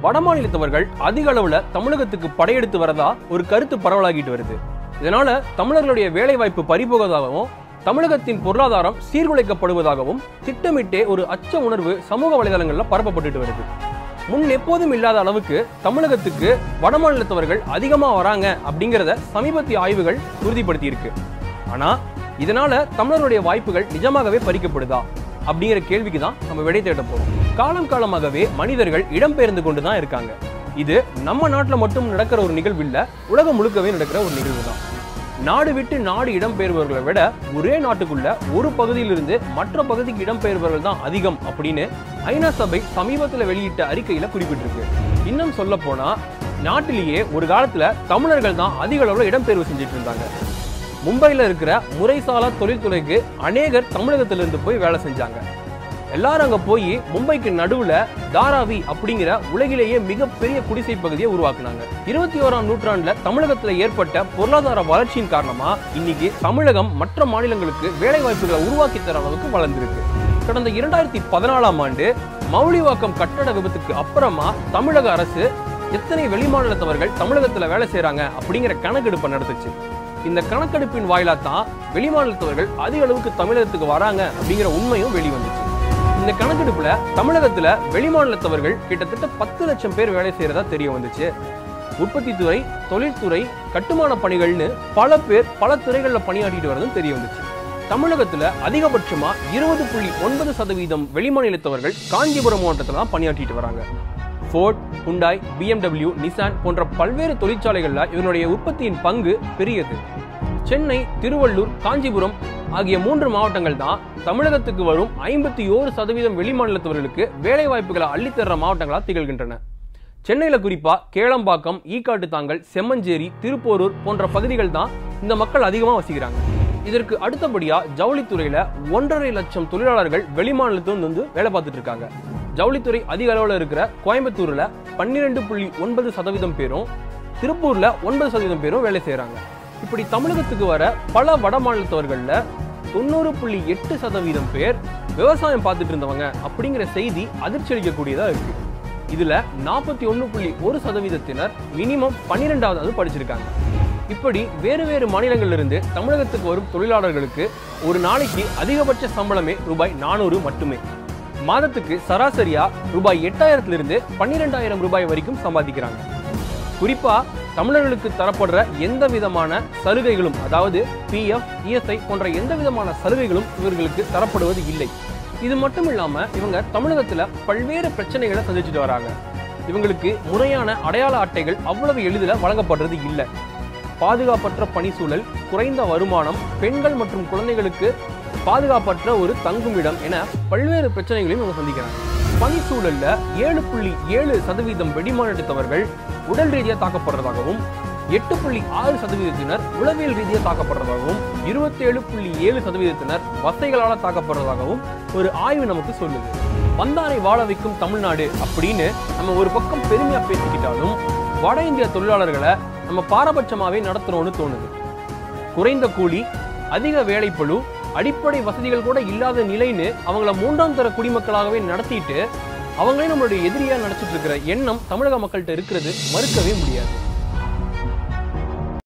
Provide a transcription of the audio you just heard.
வடமாநிலத்தவர்கள் அதிக அளவுல தமிழகத்துக்கு படையெடுத்து வரதா ஒரு கருத்து பரவலாகிட்டு வருது இதனால தமிழர்களுடைய வேலை வாய்ப்பு பறிபோவதாகவும் தமிழகத்தின் பொருளாதாரம் சீர்குலைக்கப்படுவதாகவும் திட்டமிட்டே ஒரு அச்ச உணர்வு சமூக வலைதளங்கள்ல பரப்பப்பட்டுட்டு வருது முன் எப்போதும் இல்லாத அளவுக்கு தமிழகத்துக்கு வடமாநிலத்தவர்கள் அதிகமா வராங்க அப்படிங்கிறத சமீபத்திய ஆய்வுகள் உறுதிப்படுத்தி இருக்கு ஆனா இதனால தமிழருடைய வாய்ப்புகள் நிஜமாகவே பறிக்கப்படுதா அப்படிங்கிற கேள்விக்கு தான் நம்ம விடை தேட போறோம் காலம் காலமாகவே மனிதர்கள் இடம்பெயர்ந்து கொண்டு தான் இருக்காங்க இது நம்ம நாட்டில் மட்டும் நடக்கிற ஒரு நிகழ்வு இல்ல உலகம் முழுக்கவே நடக்கிற ஒரு நிகழ்வு தான் நாடு விட்டு நாடு இடம்பெயர்பவர்களை விட ஒரே நாட்டுக்குள்ள ஒரு பகுதியிலிருந்து மற்ற பகுதிக்கு இடம்பெயர்பவர்கள் தான் அதிகம் அப்படின்னு ஐநா சபை சமீபத்தில் வெளியிட்ட அறிக்கையில குறிப்பிட்டிருக்கு இன்னும் சொல்ல போனா நாட்டிலேயே ஒரு காலத்துல தமிழர்கள் தான் அதிக அளவுல இடம்பெயர்வு செஞ்சுட்டு இருந்தாங்க மும்பையில் இருக்கிற முறைசாலா தொழில்துறைக்கு அநேகர் தமிழகத்திலிருந்து போய் வேலை செஞ்சாங்க எல்லாரும் அங்க போய் மும்பைக்கு நடுவுல தாராவி அப்படிங்கிற உலகிலேயே மிகப்பெரிய குடிசை பகுதியை உருவாக்குனாங்க இருபத்தி ஓராம் நூற்றாண்டுல தமிழகத்துல ஏற்பட்ட பொருளாதார வளர்ச்சியின் காரணமா இன்னைக்கு தமிழகம் மற்ற மாநிலங்களுக்கு வேலை வாய்ப்புகளை உருவாக்கி தர அளவுக்கு வளர்ந்திருக்கு கடந்த இரண்டாயிரத்தி பதினாலாம் ஆண்டு மௌலிவாக்கம் கட்டட விபத்துக்கு அப்புறமா தமிழக அரசு எத்தனை வெளிமாநிலத்தவர்கள் தமிழகத்துல வேலை செய்றாங்க அப்படிங்கிற கணக்கெடுப்பை நடத்துச்சு இந்த கணக்கெடுப்பின் வாயிலா தான் வெளிமாநிலத்தவர்கள் அதிக அளவுக்கு தமிழகத்துக்கு வராங்க அப்படிங்கிற உண்மையும் வெளிவந்துச்சு இந்த கணக்கெடுப்புல தமிழகத்துல வெளிமாநிலத்தவர்கள் கிட்டத்தட்ட பத்து லட்சம் பேர் வேலை செய்யறதா தெரிய வந்துச்சு உற்பத்தி துறை தொழில்துறை கட்டுமான பணிகள்னு பல பேர் பல துறைகள்ல பணியாற்றிட்டு வரதும் தெரிய வந்துச்சு தமிழகத்துல அதிகபட்சமா இருபது புள்ளி ஒன்பது சதவீதம் வெளிமாநிலத்தவர்கள் காஞ்சிபுரம் மாவட்டத்துல தான் பணியாற்றிட்டு வராங்க ஃபோர்ட் ஹுண்டாய் பிஎம்டபிள்யூ நிசான் போன்ற பல்வேறு தொழிற்சாலைகள்ல இதனுடைய உற்பத்தியின் பங்கு பெரியது சென்னை திருவள்ளூர் காஞ்சிபுரம் ஆகிய மூன்று மாவட்டங்கள் தான் தமிழகத்துக்கு வரும் ஐம்பத்தி ஓரு சதவீதம் வெளிமாநிலத்தவர்களுக்கு வேலை வாய்ப்புகளை அள்ளித்தர்ற மாவட்டங்களா திகழ்கின்றன சென்னையில குறிப்பா கேளம்பாக்கம் ஈக்காட்டு தாங்கல் செம்மஞ்சேரி திருப்போரூர் போன்ற பகுதிகள் தான் இந்த மக்கள் அதிகமா வசிக்கிறாங்க இதற்கு அடுத்தபடியா ஜவுளித்துறையில ஒன்றரை லட்சம் தொழிலாளர்கள் வெளிமாநிலத்திலிருந்து வந்து வேலை பார்த்துட்டு இருக்காங்க ஜவுளித்துறை அதிக அளவில் இருக்கிற கோயம்புத்தூர்ல பன்னிரெண்டு புள்ளி ஒன்பது சதவீதம் பேரும் திருப்பூர்ல ஒன்பது சதவீதம் பேரும் வேலை செய்றாங்க இப்படி தமிழகத்துக்கு வர பல வட மாநிலத்தவர்கள்ல தொண்ணூறு புள்ளி எட்டு சதவீதம் பேர் விவசாயம் பார்த்துட்டு இருந்தவங்க அப்படிங்கிற செய்தி அதிர்ச்சி அளிக்கக்கூடியதா இருக்கு இதுல நாற்பத்தி ஒன்று புள்ளி ஒரு சதவீதத்தினர் மினிமம் பன்னிரெண்டாவது படிச்சிருக்காங்க இப்படி வேறு வேறு மாநிலங்கள்ல இருந்து தமிழகத்துக்கு வரும் தொழிலாளர்களுக்கு ஒரு நாளைக்கு அதிகபட்ச சம்பளமே ரூபாய் நானூறு மட்டுமே மாதத்துக்கு சராசரியா ரூபாய் எட்டாயிரத்திலிருந்து பன்னிரெண்டாயிரம் ரூபாய் வரைக்கும் சம்பாதிக்கிறாங்க குறிப்பா தமிழர்களுக்கு தரப்படுற எந்த விதமான சலுகைகளும் அதாவது பிஎஃப் இஎஸ்ஐ போன்ற எந்த விதமான சலுகைகளும் இவர்களுக்கு தரப்படுவது இல்லை இது மட்டும் இல்லாம இவங்க தமிழகத்துல பல்வேறு பிரச்சனைகளை சந்திச்சுட்டு வராங்க இவங்களுக்கு முறையான அடையாள அட்டைகள் அவ்வளவு எளிதில் வழங்கப்படுறது இல்லை பாதுகாப்பற்ற பணிச்சூழல் குறைந்த வருமானம் பெண்கள் மற்றும் குழந்தைகளுக்கு பாதுகாப்பற்ற ஒரு தங்குமிடம் என பல்வேறு பிரச்சனைகளையும் இவங்க சந்திக்கிறாங்க பணிச்சூழல்ல ஏழு புள்ளி ஏழு சதவீதம் வெடிமாநிலத்தவர்கள் உடல் ரீதியாக தாக்கப்படுறதாகவும் எட்டு புள்ளி ஆறு சதவீதத்தினர் உளவியல் ரீதியாக தாக்கப்படுறதாகவும் இருபத்தேழு புள்ளி ஏழு சதவீதத்தினர் வசைகளால் தாக்கப்படுறதாகவும் ஒரு ஆய்வு நமக்கு சொல்லுது வந்தாரை வாழ வைக்கும் தமிழ்நாடு அப்படின்னு நம்ம ஒரு பக்கம் பெருமையா பேசிக்கிட்டாலும் வட இந்திய தொழிலாளர்களை நம்ம பாரபட்சமாவே நடத்துறோம்னு தோணுது குறைந்த கூலி அதிக வேலைப்பளு அடிப்படை வசதிகள் கூட இல்லாத நிலைன்னு அவங்கள மூன்றாம் தர குடிமக்களாகவே நடத்திட்டு அவங்களே நம்மளுடைய எதிரியா நினைச்சிட்டு இருக்கிற எண்ணம் தமிழக மக்கள்கிட்ட இருக்கிறது மறுக்கவே முடியாது